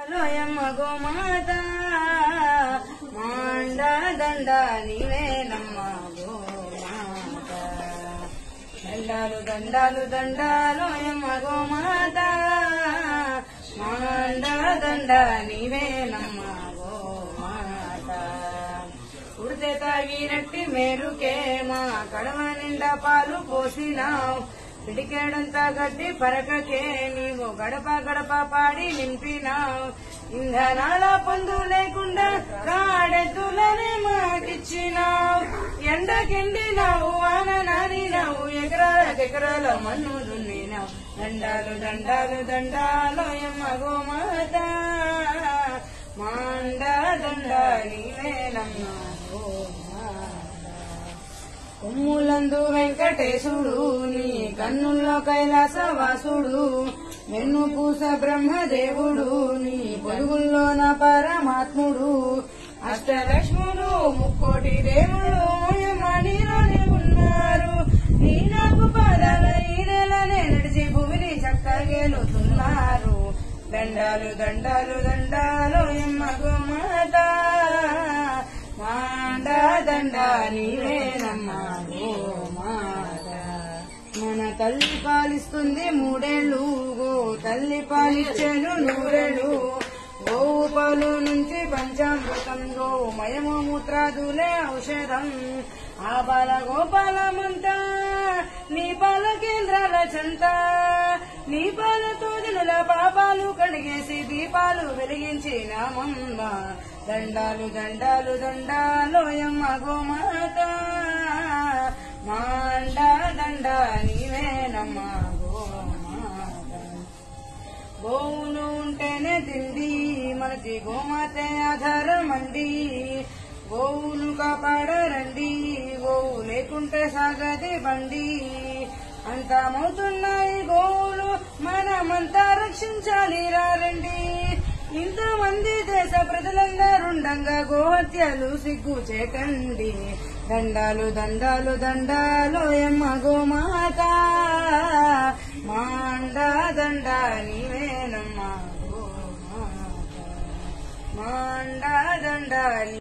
లోయమ్మ గోమాత మాండ దండ నీవేనమ్మ గోమాత దండాలు దండాలు దండాలోయమ్మ గోమాత మాండ దండ నీవేనమ్మ గోమాత ఉడితే తాగినట్టి మేలుకే మా కడవ నిండా పాలు పోసినావు పిడికేడంతా గడ్డి పరకకే నీవు గడప గడప పాడి నింపినావు ఇంధనాల పొందు లేకుండా కాడెద్దులనే మాకిచ్చినావు ఎండకెండినావు వాన నానినావు ఎకరాలకెకరాల మన్ను దున్నినావు దండాలు దండాలు దండాలు ఎమ్మ గోమాత మాండ దండ నీవేనమ్మ గోమాత కొమ్ములందు వెంకటేశుడు నీ కన్నుల్లో కైలాసవాసుడు వెన్ను పూస బ్రహ్మదేవుడు నీ పొరుగుల్లోన పరమాత్ముడు అష్టలక్ష్ముడు ముక్కోటి దేవుడు మణిలోనే ఉన్నారు నీ నాకు పాదాల ఈ నెలనే నడిచి భూమిని చక్కగేలుతున్నారు దండాలు దండాలు దండాలు ఎమ్మ గోమాత మాండ దండ నీవేనమ్మా గోమాత మన తల్లి పాలిస్తుంది మూడేళ్ళు గో తల్లి పాలిచ్చాను నూరేళ్ళు గోవు పాలు నుంచి పంచామృతం గోమయము మూత్రాదులే ఔషధం ఆ బాల గోపాలమంతా నీ పాల కేంద్రాల చెంత నీ పాలతో జనుల పాపాలు కడిగేసి దీపాలు వెలిగించి నామమ్మ దండాలు దండాలు దండాలు యమ్మ గోమాత మాండ దండ నీవేనమ్మ గోమాత గోవులు ఉంటేనే తిండి మనకి గోమాతే ఆధారమండి గోవును కాపాడరండి గోవు లేకుంటే సాగది బండి అంతమవుతున్నాయి గోవులు మనమంతా రక్షించాలి రండి ఇంతమంది దేశ ప్రజలందరుండంగా గోహత్యలు సిగ్గు చేకండి దండాలు దండాలు దండాలు ఎమ్మ గోమాత మాండ దండ